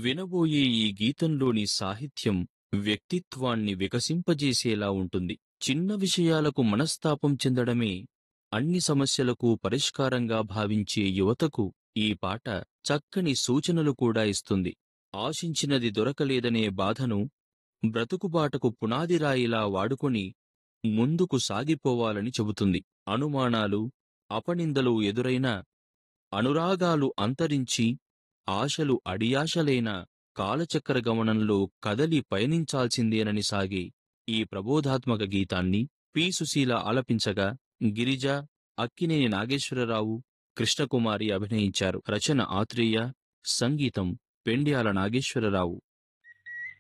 వినబోయే ఈ గీతంలోని సాహిత్యం వ్యక్తిత్వాన్ని వికసింపజేసేలా ఉంటుంది చిన్న విషయాలకు మనస్తాపం చెందడమే అన్ని సమస్యలకు పరిష్కారంగా భావించే యువతకు ఈ పాట చక్కని సూచనలు కూడా ఇస్తుంది ఆశించినది దొరకలేదనే బాధను బ్రతుకుబాటకు పునాదిరాయిలా వాడుకొని ముందుకు సాగిపోవాలని చెబుతుంది అనుమానాలు అపనిందలు ఎదురైనా అనురాగాలు అంతరించి ఆశలు అడియాశలైన కాలచక్ర గమనంలో కదలి పయనించాల్సిందేనని సాగే ఈ ప్రబోధాత్మక గీతాన్ని పి సుశీల ఆలపించగా గిరిజ అక్కినేని నాగేశ్వరరావు కృష్ణకుమారి అభినయించారు రచన ఆత్రేయ సంగీతం పెండ్యాల నాగేశ్వరరావు